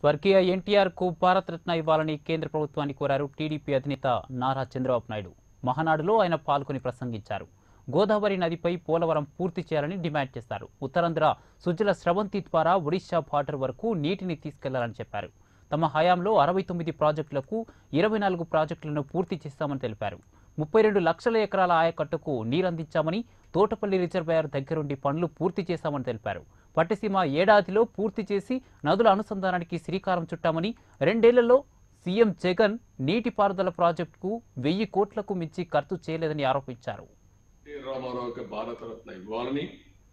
స్వర్గీయ ఎన్టీఆర్ కు భారతరత్న ఇవ్వాలని కేంద్ర ప్రభుత్వాన్ని కోరారు టీడీపీ అధినేత నారా చంద్రబాబు నాయుడు మహానాడులో ఆయన పాల్గొని ప్రసంగించారు గోదావరి నదిపై పోలవరం పూర్తి చేయాలని డిమాండ్ చేశారు ఉత్తరాంధ్ర సుజల స్రవంతి ద్వారా ఒడిశా బార్డర్ వరకు నీటిని తీసుకెళ్లాలని చెప్పారు తమ హయాంలో అరవై తొమ్మిది ప్రాజెక్టులకు ఇరవై నాలుగు ప్రాజెక్టులను పూర్తి చేస్తామని తెలిపారు ముప్పై రెండు లక్షల ఎకరాల ఆయకట్టుకు నీరందించామని తోటపల్లి రిజర్వాయర్ దగ్గరుండి పనులు పూర్తి చేశామని తెలిపారు పట్టిసీమ ఏడాదిలో పూర్తి చేసి నదుల అనుసంధానానికి శ్రీకారం చుట్టామని రెండేళ్లలో సీఎం జగన్ నీటిపారుదల ప్రాజెక్టుకు వెయ్యి కోట్లకు మించి ఖర్చు చేయలేదని ఆరోపించారు ఎన్టీ రామారావుకి భారతరత్న ఇవ్వాలని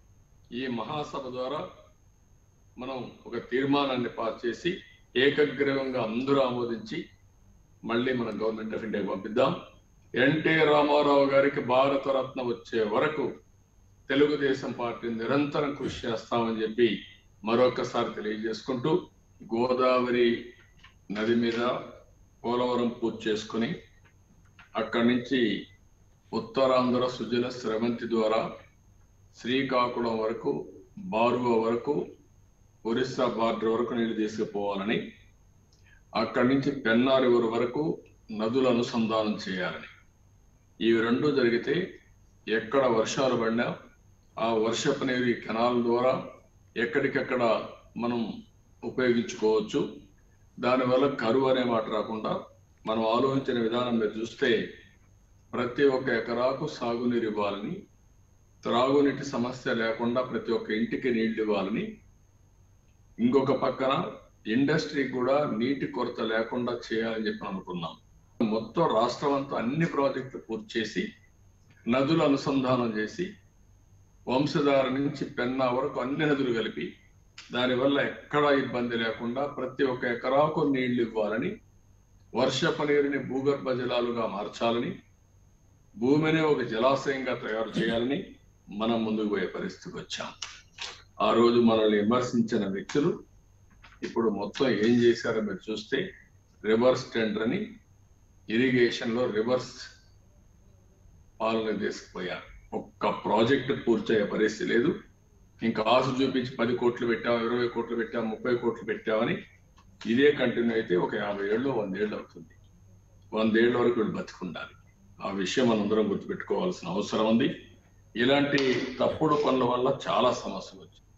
ఈ మహాసభ ద్వారా మనం ఒక తీర్మానాన్ని పాస్ చేసి ఏకగ్రీవంగా అందరూ ఆమోదించి మళ్ళీ మన గవర్నమెంట్ ఆఫ్ ఇండియాకి పంపిద్దాం ఎన్టీ రామారావు గారికి భారతరత్న వచ్చే వరకు తెలుగుదేశం పార్టీ నిరంతరం కృషి చేస్తామని చెప్పి మరొకసారి తెలియజేసుకుంటూ గోదావరి నది మీద పోలవరం పూర్తి చేసుకుని అక్కడి నుంచి ఉత్తరాంధ్ర సుజల స్రవంతి ద్వారా శ్రీకాకుళం వరకు బారువ వరకు ఒరిస్సా బార్డర్ వరకు నీళ్లు తీసుకుపోవాలని అక్కడి నుంచి పెన్నా రివర్ వరకు నదుల అనుసంధానం చేయాలని ఇవి రెండు జరిగితే ఎక్కడ వర్షాలు పడినా ఆ వర్షపు నీరు ఈ కెనాల్ ద్వారా ఎక్కడికెక్కడ మనం ఉపయోగించుకోవచ్చు దానివల్ల కరువు అనే మాట రాకుండా మనం ఆలోచించిన విధానం మీరు చూస్తే ప్రతి ఒక్క ఎకరాకు సాగునీరు ఇవ్వాలని త్రాగునీటి సమస్య లేకుండా ప్రతి ఒక్క ఇంటికి నీళ్లు ఇవ్వాలని ఇంకొక పక్కన ఇండస్ట్రీ కూడా నీటి కొరత లేకుండా చేయాలని చెప్పి అనుకున్నాం మొత్తం రాష్ట్రం అంతా అన్ని ప్రాజెక్టులు పూర్తి చేసి నదులు అనుసంధానం చేసి వంశధార నుంచి పెన్నా వరకు అన్ని నదులు కలిపి దానివల్ల ఎక్కడా ఇబ్బంది లేకుండా ప్రతి ఒక్క ఎకరాకు నీళ్లు ఇవ్వాలని వర్షపు నీరుని భూగర్భ జలాలుగా మార్చాలని భూమిని ఒక జలాశయంగా తయారు చేయాలని మనం ముందుకు పోయే పరిస్థితికి వచ్చాం ఆ రోజు మనల్ని విమర్శించిన వ్యక్తులు ఇప్పుడు మొత్తం ఏం చేశారో మీరు చూస్తే రివర్స్ టెండర్ అని ఇరిగేషన్ లో రివర్స్ పాలన తీసుకుపోయారు ఒక్క ప్రాజెక్ట్ పూర్తయ్యే పరిస్థితి లేదు ఇంకా ఆశ చూపించి పది కోట్లు పెట్టాం ఇరవై కోట్లు పెట్టాం ముప్పై కోట్లు పెట్టామని ఇదే కంటిన్యూ అయితే ఒక యాభై ఏళ్ళు వందేళ్ళు అవుతుంది వందేళ్ల వరకు వీళ్ళు బతికుండాలి ఆ విషయం మనందరం గుర్తుపెట్టుకోవాల్సిన అవసరం ఉంది ఇలాంటి తప్పుడు పనుల వల్ల చాలా సమస్యలు వచ్చాయి